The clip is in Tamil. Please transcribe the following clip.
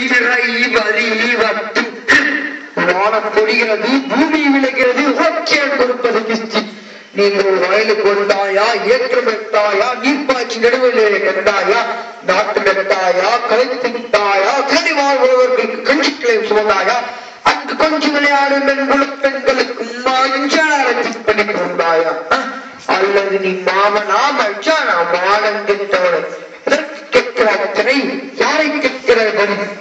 திரை வரி வட்டு வானம் பொழிகிறது பூமி விளைகிறது ஓகே கொடுப்பது கிஸ்தி நீங்கள் வயலுக்கு கொண்டாயா ஏற்றம் வெட்டாயா நீர்ப்பாய்ச்சி நடுவிலே கண்டாயா நாட்டு வெட்டாயா கலைத்து விட்டாயா கனி வாழ்பவர்களுக்கு கஞ்சிக்களை சுமந்தாயா அங்கு கொஞ்சம் விளையாடும் பெண்கள் பெண்களுக்கு மஞ்சாரத்தில் பண்ணி கொண்டாயா அஹ், அல்லது நீ மாமனா மச்சானா மானம் கெட்டவனை எதற்கு கேட்கிற அத்தனை யாரை கேட்கிற வரி